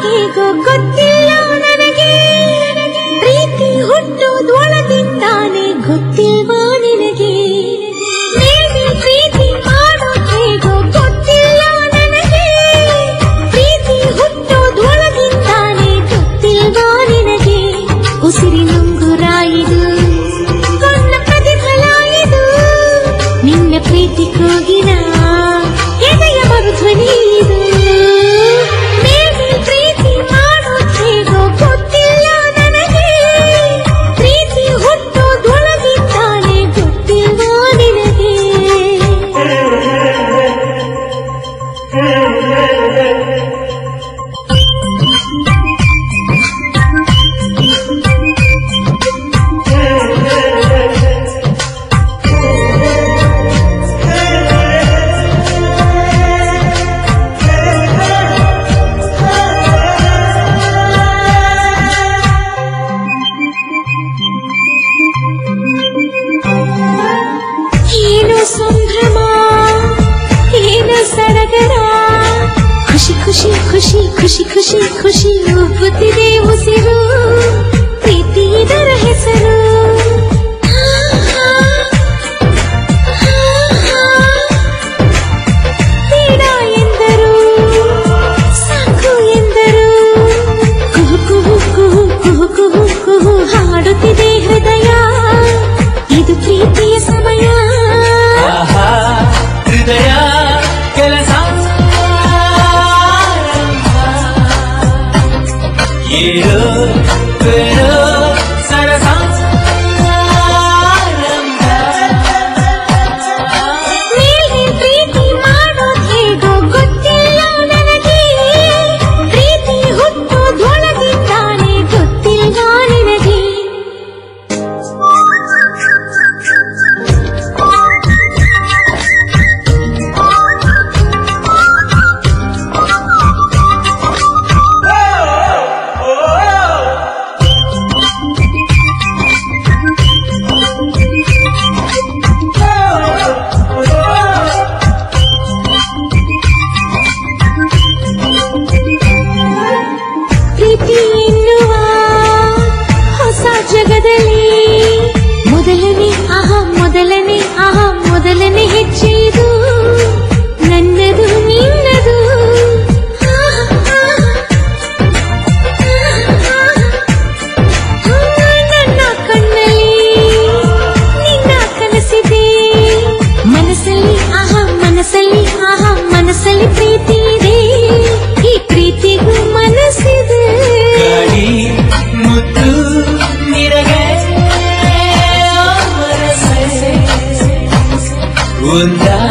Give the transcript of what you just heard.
ಹೇಗೋ ಗೊತ್ತಿಲ್ಲ ನನಗೆ ಪ್ರೀತಿ ಹುಟ್ಟುವುದೊಳಗಿಂದಾನೆ ಗೊತ್ತಿಲ್ವಾ ನಿನಗೆ ನೀನೆ ಪ್ರೀತಿ ಮಾಡೋ ಹೇಗೋ ಗೊತ್ತಿಲ್ಲ ನನಗೆ ಪ್ರೀತಿ ಹುಟ್ಟುವುದೊಳಗಿಂದಾನೆ ಗೊತ್ತಿಲ್ವಾ ನಿನಗೆ ಉಸಿರಿನುಂಗುರ ಇದು ಕೊನ್ನ ಪ್ರತಿಫಲ ಇದು ನಿನ್ನ ಪ್ರೀತಿ ಕೂಗಿನ ಎದೆಯ ಮರುಧ್ವನಿ ಇದು ನೀನೆ ಪ್ರೀತಿ ಮಾಡೋ ಹೇಗೋ ಗೊತ್ತಿಲ್ಲ ನನಗೆ ಪ್ರೀತಿ ಹುಟ್ಟೋದೊಳಗಿದ್ದಾನೆ ಗೊತ್ತಿಲ್ವಾ ನಿನಗೆ ಏನು ಸಂಭ್ರಮ ಏನು ಸಡಗರ ಖುಷಿ ಖುಷಿ ಖುಷಿ ಖುಷಿ ಖುಷಿ ಖುಷಿ ಉಬ್ಬುತ್ತಿದೆ ಉಸಿರು ಪ್ರೀತಿ ಇದರ ಹೆಸರು ಬೇಡ ಎಂದರು ಸಾಕು ಎಂದರು ಕುಹು ಕುಹು ಕುಹು ಕುಹು ಕುಹು ಕುಹು ಹಾಡುತ್ತಿದೆ ಹೃದಯ ಇದು ಪ್ರೀತಿಯ ಸಮಯ ಆಹಾ ಹೃದಯ ಕೆಲಸ ಏರೋ ಬೇರೋ ಸರಸ ಮೇಲೆ ಪ್ರೀತಿ ಮಾಡೋದ್ ಹೇಗೋ ಗೊತ್ತಿಲ್ಲ ನನಗೆ ಪ್ರೀತಿ ಹುಟ್ಟೋದೊಳಗಿದ್ದಾನೆ ಗೊತ್ತಿಲ್ವಾ ನಿನಗೆ ಪ್ರೀತಿ ಎನ್ನುವ ಹೊಸ ಜಗದಲ್ಲಿ ಮೊದಲನೇ ಆಹ ಮೊದಲನೇ ಆಹ ಮೊದಲನೇ ಹೆಜ್ಜೆ ಇದು ನನ್ನದು ನಿನ್ನದು ನನ್ನ ಕಣ್ಣಲ್ಲಿ ನಿನ್ನ ಕನಸಿದೆ ಮನಸ್ಸಲ್ಲಿ ಆಹ ಮನಸ್ಸಲ್ಲಿ ಆಹ ಮನಸ್ಸಲ್ಲಿ ಪ್ರೀತಿ ಇದೆ ಈ ಪ್ರೀತಿಗೂ ಮನಸ್ಸಿದೆ ಗಾಡಿ ಮುತ್ತು ನಿನಗೆ ಮನಸ್ಸೆ ಒಂದ